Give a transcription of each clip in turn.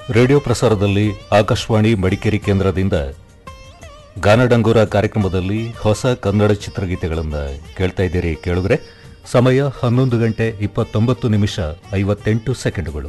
radio ಪ್ರಸಾರದಲ್ಲಿ ಆಕಾಶವಾಣಿ ಮಡಿಕೇರಿ ಕೇಂದ್ರದಿಂದ ಗಾನಡಂಗೂರ ಕಾರ್ಯಕ್ರಮದಲ್ಲಿ ಹೊಸ ಕನ್ನಡ ಚಿತ್ರಗೀತೆಗಳನ್ನು ಕೇಳ್ತಾ ಇದ್ದೀರಿ ಕೇಳಿದ್ರೆ ಸಮಯ ಹನ್ನೊಂದು ಗಂಟೆ ಇಪ್ಪತ್ತೊಂಬತ್ತು ನಿಮಿಷ ಐವತ್ತೆಂಟು ಸೆಕೆಂಡುಗಳು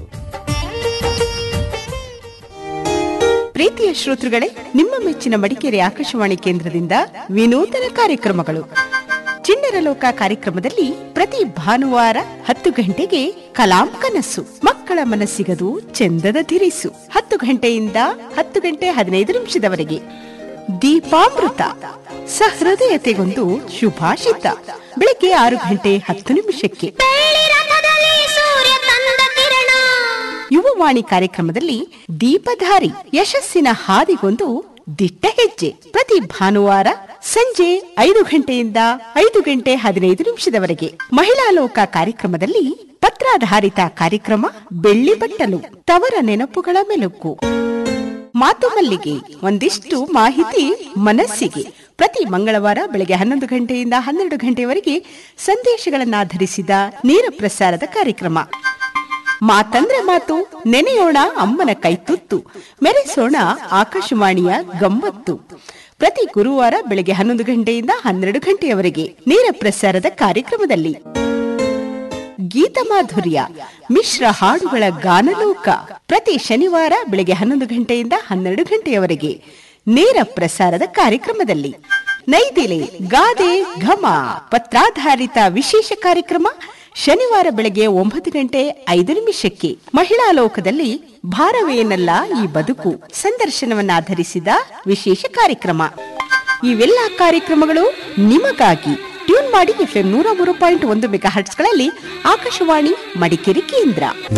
ಪ್ರೀತಿಯ ಶ್ರೋತೃಗಳೇ ನಿಮ್ಮ ಮೆಚ್ಚಿನ ಮಡಿಕೇರಿ ಆಕಾಶವಾಣಿ ಕೇಂದ್ರದಿಂದ ವಿನೂತನ ಕಾರ್ಯಕ್ರಮಗಳು ಚಿಣ್ಣರ ಲೋಕ ಕಾರ್ಯಕ್ರಮದಲ್ಲಿ ಪ್ರತಿ ಭಾನುವಾರ ಹತ್ತು ಗಂಟೆಗೆ ಕಲಾಂ ಕನಸು ಮಕ್ಕಳ ಮನಸ್ಸಿಗದು ಚಂದದ ಧಿರಿಸು ಹತ್ತು ಗಂಟೆಯಿಂದ ಹತ್ತು ಗಂಟೆ ಹದಿನೈದು ನಿಮಿಷದವರೆಗೆ ದೀಪಾಮೃತ ಸಹೃದಯತೆಗೊಂದು ಶುಭಾಷಿತ ಬೆಳಗ್ಗೆ ಆರು ಗಂಟೆ ಹತ್ತು ನಿಮಿಷಕ್ಕೆ ಬೆಳ್ಳಿ ರಥದಲ್ಲಿ ಸೂರ್ಯ ತಂದ ಕಿರಣ ಯುವವಾಣಿ ಕಾರ್ಯಕ್ರಮದಲ್ಲಿ ದೀಪಧಾರಿ ಯಶಸ್ಸಿನ ಹಾದಿಗೊಂದು ದಿಟ್ಟ ಹೆಜ್ಜೆ ಪ್ರತಿ ಭಾನುವಾರ ಸಂಜೆ ಐದು ಗಂಟೆಯಿಂದ ಐದು ಗಂಟೆ ಹದಿನೈದು ನಿಮಿಷದವರೆಗೆ ಮಹಿಳಾ ಲೋಕ ಕಾರ್ಯಕ್ರಮದಲ್ಲಿ ಪತ್ರಾಧಾರಿತ ಕಾರ್ಯಕ್ರಮ ಬೆಳ್ಳಿ ಬಟ್ಟಲು ತವರ ನೆನಪುಗಳ ಮೆಲುಕು ಮಾತು ಮಲ್ಲಿಗೆ ಒಂದಿಷ್ಟು ಮಾಹಿತಿ ಮನಸ್ಸಿಗೆ ಪ್ರತಿ ಮಂಗಳವಾರ ಬೆಳಗ್ಗೆ ಹನ್ನೊಂದು ಗಂಟೆಯಿಂದ ಹನ್ನೆರಡು ಗಂಟೆಯವರೆಗೆ ಸಂದೇಶಗಳನ್ನಾಧರಿಸಿದ ನೇರ ಪ್ರಸಾರದ ಕಾರ್ಯಕ್ರಮ ಮಾತಂದ್ರೆ ಮಾತು ನೆನೆಯೋಣ ಅಮ್ಮನ ಕೈತುತ್ತು ಮೆರೆಸೋಣ ಆಕಾಶವಾಣಿಯ ಗಮ್ಮತ್ತು ಪ್ರತಿ ಗುರುವಾರ ಬೆಳಗ್ಗೆ ಹನ್ನೊಂದು ಗಂಟೆಯಿಂದ ಹನ್ನೆರಡು ಗಂಟೆಯವರೆಗೆ ನೇರ ಪ್ರಸಾರದ ಕಾರ್ಯಕ್ರಮದಲ್ಲಿ ಗೀತ ಮಾಧುರ್ಯ ಮಿಶ್ರ ಹಾಡುಗಳ ಗಾನಲೋಕ ಪ್ರತಿ ಶನಿವಾರ ಬೆಳಗ್ಗೆ ಹನ್ನೊಂದು ಗಂಟೆಯಿಂದ ಹನ್ನೆರಡು ಗಂಟೆಯವರೆಗೆ ನೇರ ಪ್ರಸಾರದ ಕಾರ್ಯಕ್ರಮದಲ್ಲಿ ನೈದಿಲೆ ಗಾದೆ ಘಮ ಪತ್ರಾಧಾರಿತ ವಿಶೇಷ ಕಾರ್ಯಕ್ರಮ ಶನಿವಾರ ಬೆಳಗ್ಗೆ ಒಂಬತ್ತು ಗಂಟೆ ಐದು ನಿಮಿಷಕ್ಕೆ ಮಹಿಳಾ ಲೋಕದಲ್ಲಿ ಭಾರವೇನಲ್ಲ ಈ ಬದುಕು ಸಂದರ್ಶನವನ್ನಾಧರಿಸಿದ ವಿಶೇಷ ಕಾರ್ಯಕ್ರಮ ಇವೆಲ್ಲ ಕಾರ್ಯಕ್ರಮಗಳು ನಿಮಗಾಗಿ ಟ್ಯೂನ್ ಮಾಡಿ ಎಫ್ಎಂ ನೂರ ಮೂರು ಪಾಯಿಂಟ್ ಒಂದು ಮೆಗಾ ಹರ್ಟ್ಸ್ಗಳಲ್ಲಿ ಆಕಾಶವಾಣಿ ಮಡಿಕೇರಿ ಕೇಂದ್ರ